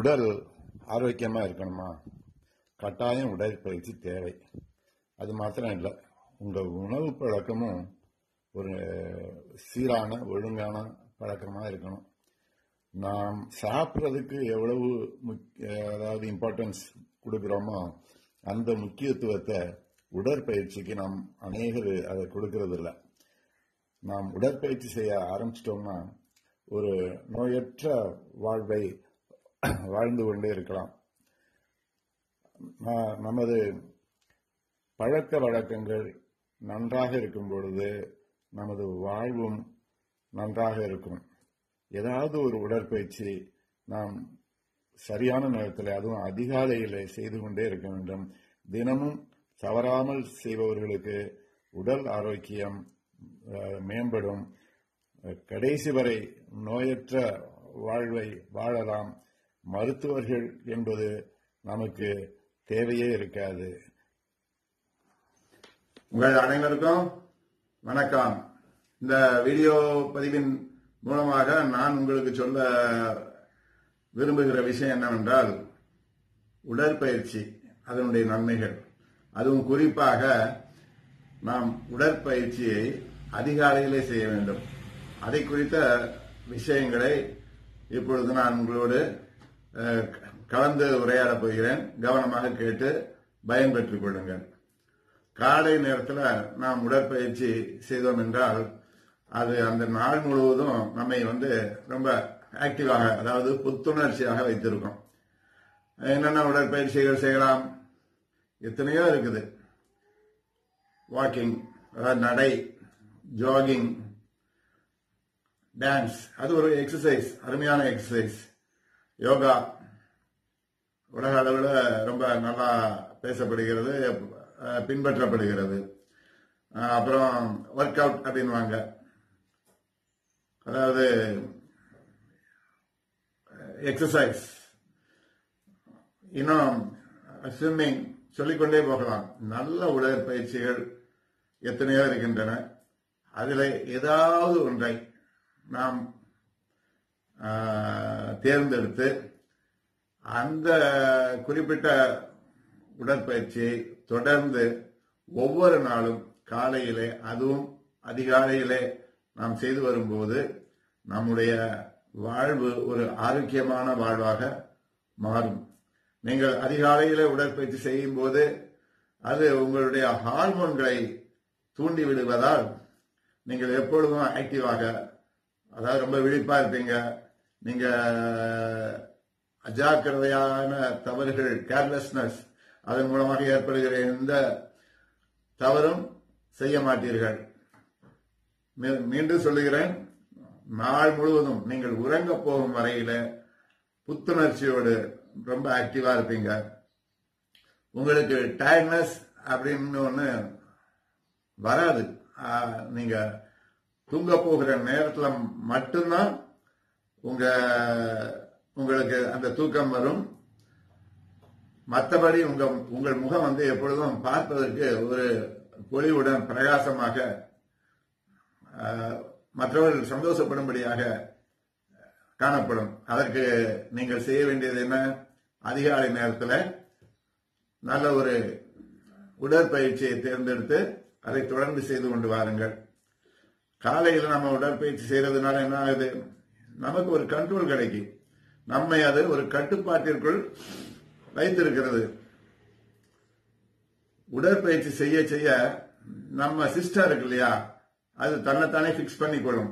உடல் ஆரோக்கியமா இருக்கணுமா கட்டாயம் உடற்பயிற்சி தேவை அது மாத்திரம் இல்லை உங்க உணவு பழக்கமும் ஒரு சீரான ஒழுங்கான பழக்கமா இருக்கணும் நாம் சாப்பிட்றதுக்கு எவ்வளவு முக்- அதாவது இம்பார்ட்டன்ஸ் கொடுக்குறோமோ அந்த முக்கியத்துவத்தை உடற்பயிற்சிக்கு நாம் அநேகர் அதை கொடுக்கறது இல்ல நாம் உடற்பயிற்சி செய்ய ஆரம்பிச்சிட்டோம்னா ஒரு நோயற்ற வாழ்வை வாழ்ந்து கொண்டே இருக்கலாம் நா- நமது பழக்க வழக்கங்கள் நன்றாக இருக்கும் பொழுது நமது வாழ்வும் நன்றாக இருக்கும் ஏதாவது ஒரு உடற்பயிற்சி நாம் சரியான நேரத்தில் அதுவும் அதிகாலையிலே செய்து கொண்டே இருக்க வேண்டும் தினமும் தவறாமல் செய்பவர்களுக்கு உடல் ஆரோக்கியம் அஹ், மேம்படும் அஹ், கடைசி வரை நோயற்ற வாழ்வை வாழலாம் மருத்துவர்கள் என்பது நமக்கு தேவையே இருக்காது உங்கள் அனைவருக்கும் வணக்கம் இந்த வீடியோ பதிவின் மூலமாக நான் உங்களுக்கு சொல்ல விரும்புகிற விஷயம் என்னவென்றால் உடற்பயிற்சி அதனுடைய நன்மைகள் அதுவும் குறிப்பாக நாம் உடற்பயிற்சியை அதிகாலையிலே செய்ய வேண்டும் அதை குறித்த விஷயங்களை இப்பொழுது நான் உங்களோடு அஹ், கலந்து உரையாடப் போகிறேன் கவனமாக கேட்டு பயன்பெற்றுக் கொள்ளுங்கள் காலை நேரத்தில் நாம் உடற்பயிற்சி செய்தோம் என்றால் அது அந்த நாள் முழுவதும் நம்மை வந்து ரொம்ப ஆக்டிவாக அதாவது புத்துணர்ச்சியாக வைத்திருக்கும் என்னென்ன உடற்பயிற்சிகள் செய்யலாம் எத்தனையோ இருக்குது வாக்கிங் அதாவது நடை ஜாகிங் டான்ஸ் அது ஒரு எக்ஸசைஸ் அருமையான எக்ஸசைஸ் யோகா உலக அளவில் ரொம்ப நல்லா பேசப்படுகிறது அஹ், பின்பற்றப்படுகிறது அஹ், அப்புறம் ஒர்க் அவுட் அப்படின்வாங்க அதாவது எக்ஸசைஸ் இன்னும் ஸ்விம்மிங் சொல்லிக்கொண்டே போகலாம் நல்ல உடற்பயிற்சிகள் எத்தனையோ இருக்கின்றன அதில் ஏதாவது ஒன்றை நாம் ஆஹ், தேர்ந்தெடுத்து அந்த குறிப்பிட்ட உடற்பயிற்சியை தொடர்ந்து ஒவ்வொரு நாளும் காலையிலே அதுவும் அதிகாலையிலே நாம் செய்து வரும்போது நம்முடைய வாழ்வு ஒரு ஆரோக்கியமான வாழ்வாக மாறும் நீங்கள் அதிகாலையிலே உடற்பயிற்சி செய்யும் போது அது உங்களுடைய ஹார்மோன்களை தூண்டி விடுவதால் நீங்கள் எப்பொழுதும் ஆக்டிவாக அதாவது ரொம்ப விழிப்பா இருப்பீங்க நீங்க அஜாக்கிரதையான தவறுகள் கேர்லெஸ்னஸ் அதன் மூலமாக ஏற்படுகிற எந்த தவறும் செய்ய மாட்டீர்கள் மீ- மீண்டும் சொல்லுகிறேன் நாள் முழுவதும் நீங்கள் உறங்க போகும் வரையில புத்துணர்ச்சியோடு ரொம்ப ஆக்டிவா இருப்பீங்க உங்களுக்கு டயர்ட்னஸ் அப்படின்னு ஒண்ணு வராது ஆ, நீங்க தூங்க போகிற நேரத்துல மட்டும்தான் உங்க உங்களுக்கு அந்த தூக்கம் வரும் மற்றபடி உங்க உங்கள் முகம் வந்து எப்பொழுதும் பார்ப்பதற்கு ஒரு பொலிவுடன் பிரகாசமாக ஆஹ், மற்றவர்கள் சந்தோஷப்படும்படியாக காணப்படும் அதற்கு நீங்கள் செய்ய வேண்டியது என்ன அதிகாலை நேரத்தில் நல்ல ஒரு உடற்பயிற்சியை தேர்ந்தெடுத்து அதை தொடர்ந்து செய்து கொண்டு வாருங்கள் காலையில் நம்ம உடற்பயிற்சி செய்யறதுனால என்ன ஆகுது நமக்கு ஒரு கண்ட்ரோல் கிடைக்கும் நம்மை அது ஒரு கட்டுப்பாட்டிற்குள் வைத்திருக்கிறது உடற்பயிற்சி செய்ய செய்ய நம்ம சிஸ்டம் இருக்கு இல்லையா அது தன்னைத்தானே பிக்ஸ் பண்ணிக்கொள்ளும்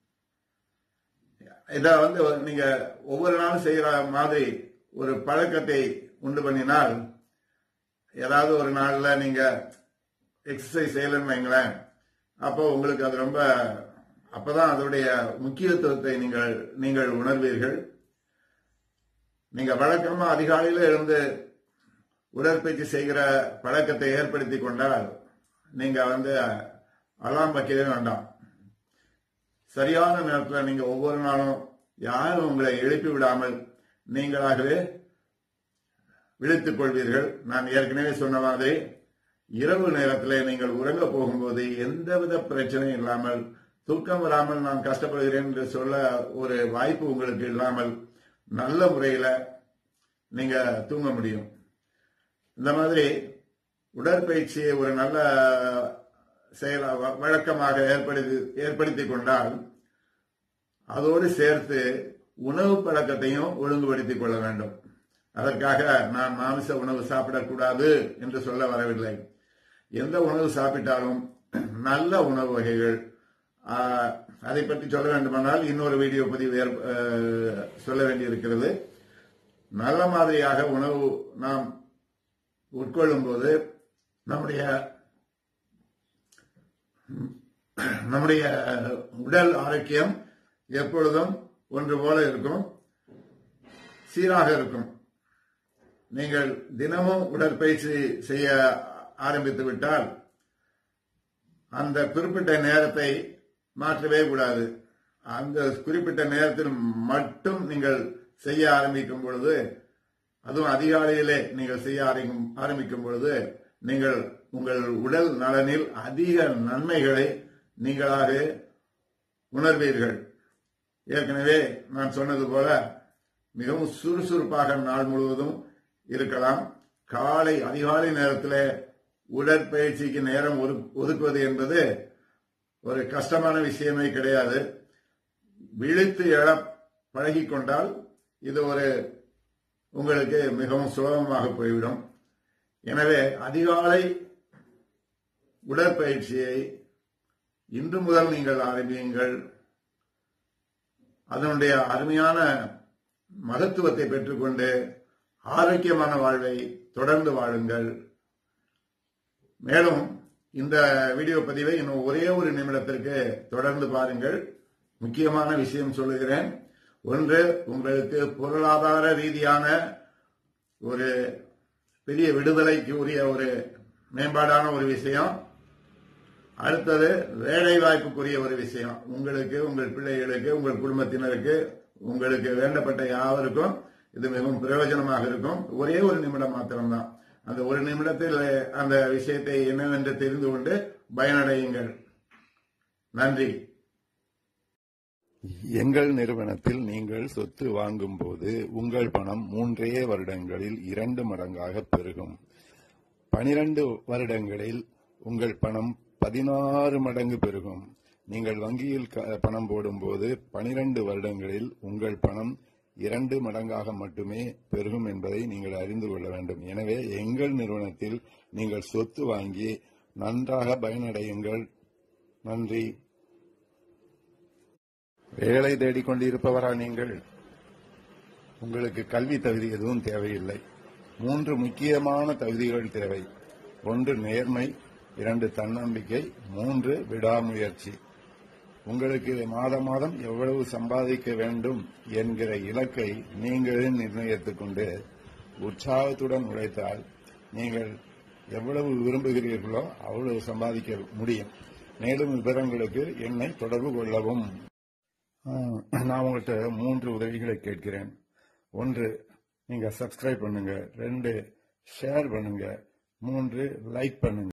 இத வந்து நீங்க ஒவ்வொரு நாளும் செய்யற மாதிரி ஒரு பழக்கத்தை உண்டு பண்ணினால் ஏதாவது ஒரு நாள்ல நீங்க எக்ஸசைஸ் செய்யலன்னு வைங்களேன் அப்போ உங்களுக்கு அது ரொம்ப அப்பதான் அதோடைய முக்கியத்துவத்தை நீங்கள் நீங்கள் உணர்வீர்கள் நீங்க வழக்கமா அதிகாலையில எழுந்து உடற்பயிற்சி செய்கிற பழக்கத்தை ஏற்படுத்தி கொண்டால் நீங்க வந்து அலாம் வைக்கவே வேண்டாம் சரியான நேரத்தில் நீங்க ஒவ்வொரு நாளும் யாரும் உங்களை எழுப்பி விடாமல் நீங்களாகவே விழித்துக் கொள்வீர்கள் நான் ஏற்கனவே சொன்ன மாதிரி இரவு நேரத்தில் நீங்கள் உறங்க போகும்போது எந்தவித பிரச்சனையும் இல்லாமல் தூக்கம் வராமல் நான் கஷ்டப்படுகிறேன் என்று சொல்ல ஒரு வாய்ப்பு உங்களுக்கு இல்லாமல் நல்ல முறையில நீங்க தூங்க முடியும் இந்த மாதிரி உடற்பயிற்சியை ஒரு நல்ல செயலா வ- வழக்கமாக ஏற்படுத்தி ஏற்படுத்திக் கொண்டால் அதோடு சேர்த்து உணவு பழக்கத்தையும் ஒழுங்குபடுத்திக் கொள்ள வேண்டும் அதற்காக நான் மாமிச உணவு சாப்பிடக்கூடாது என்று சொல்ல வரவில்லை எந்த உணவு சாப்பிட்டாலும் நல்ல உணவு வகைகள் ஆஹ், அதை பற்றி சொல்ல வேண்டுமானால் இன்னொரு வீடியோ பதிவு ஏற்ப- ஆஹ், சொல்ல வேண்டியிருக்கிறது நல்ல மாதிரியாக உணவு நாம் உட்கொள்ளும் போது நம்முடைய நம்முடைய உடல் ஆரோக்கியம் எப்பொழுதும் ஒன்று போல இருக்கும் சீராக இருக்கும் நீங்கள் தினமும் உடற்பயிற்சி செய்ய ஆரம்பித்து விட்டால் அந்த குறிப்பிட்ட நேரத்தை மாற்றவே கூடாது அந்த குறிப்பிட்ட நேரத்தில் மட்டும் நீங்கள் செய்ய ஆரம்பிக்கும் பொழுது அதுவும் அதிகாலையிலே நீங்கள் செய்ய ஆரம்பிக்கும் ஆரம்பிக்கும் பொழுது நீங்கள் உங்கள் உடல் நலனில் அதிக நன்மைகளை நீங்களாக உணர்வீர்கள் ஏற்கனவே நான் சொன்னது போல மிகவும் சுறுசுறுப்பாக நாள் முழுவதும் இருக்கலாம் காலை அதிகாலை நேரத்தில் உடற்பயிற்சிக்கு நேரம் ஒது- ஒதுக்குவது என்பது ஒரு கஷ்டமான விஷயமே கிடையாது விழித்து எழ பழகிக் கொண்டால் இது ஒரு உங்களுக்கு மிகவும் சுலபமாக போய்விடும் எனவே அதிகாலை உடற்பயிற்சியை இன்று முதல் நீங்கள் ஆரம்பியுங்கள் அதனுடைய அருமையான மகத்துவத்தை பெற்றுக்கொண்டு ஆரோக்கியமான வாழ்வை தொடர்ந்து வாழுங்கள் மேலும் இந்த வீடியோ பதிவை இன்னும் ஒரே ஒரு நிமிடத்திற்கு தொடர்ந்து பாருங்கள் முக்கியமான விஷயம் சொல்லுகிறேன் ஒன்று உங்களுக்கு பொருளாதார ரீதியான ஒரு பெரிய விடுதலைக்கு உரிய ஒரு மேம்பாடான ஒரு விஷயம் அடுத்தது வேலை வாய்ப்புக்குரிய ஒரு விஷயம் உங்களுக்கு உங்கள் பிள்ளைகளுக்கு உங்கள் குடும்பத்தினருக்கு உங்களுக்கு வேண்டப்பட்ட யாவருக்கும் இது மிகவும் பிரயோஜனமாக இருக்கும் ஒரே ஒரு நிமிடம் மாத்திரம்தான் அந்த ஒரு நிமிடத்தில் அந்த விஷயத்தை என்னவென்று தெரிந்து கொண்டு பயனடையுங்கள் நன்றி எங்கள் நிறுவனத்தில் நீங்கள் சொத்து வாங்கும் போது உங்கள் பணம் மூன்றே வருடங்களில் இரண்டு மடங்காக பெருகும் பனிரெண்டு வருடங்களில் உங்கள் பணம் பதினாறு மடங்கு பெருகும் நீங்கள் வங்கியில் க- பணம் போடும்போது பனிரெண்டு வருடங்களில் உங்கள் பணம் இரண்டு மடங்காக மட்டுமே பெருகும் என்பதை நீங்கள் அறிந்து கொள்ள வேண்டும் எனவே எங்கள் நிறுவனத்தில் நீங்கள் சொத்து வாங்கி நன்றாக பயனடையுங்கள் நன்றி வேலை தேடிக்கொண்டிருப்பவரா நீங்கள் உங்களுக்கு கல்வி தகுதி எதுவும் தேவையில்லை மூன்று முக்கியமான தகுதிகள் தேவை ஒன்று நேர்மை இரண்டு தன்னம்பிக்கை மூன்று விடாமுயற்சி உங்களுக்கு மாதம் மாதம் எவ்வளவு சம்பாதிக்க வேண்டும் என்கிற இலக்கை நீங்களே நிர்ணயித்துக் கொண்டு உற்சாகத்துடன் உழைத்தால் நீங்கள் எவ்வளவு விரும்புகிறீர்களோ அவ்வளவு சம்பாதிக்க முடியும் மேலும் விவரங்களுக்கு என்னை தொடர்பு கொள்ளவும் ஆஹ், நான் உங்கள்கிட்ட மூன்று உதவிகளை கேட்கிறேன் ஒன்று நீங்க சப்ஸ்கிரைப் பண்ணுங்க ரெண்டு ஷேர் பண்ணுங்க மூன்று லைக் பண்ணுங்க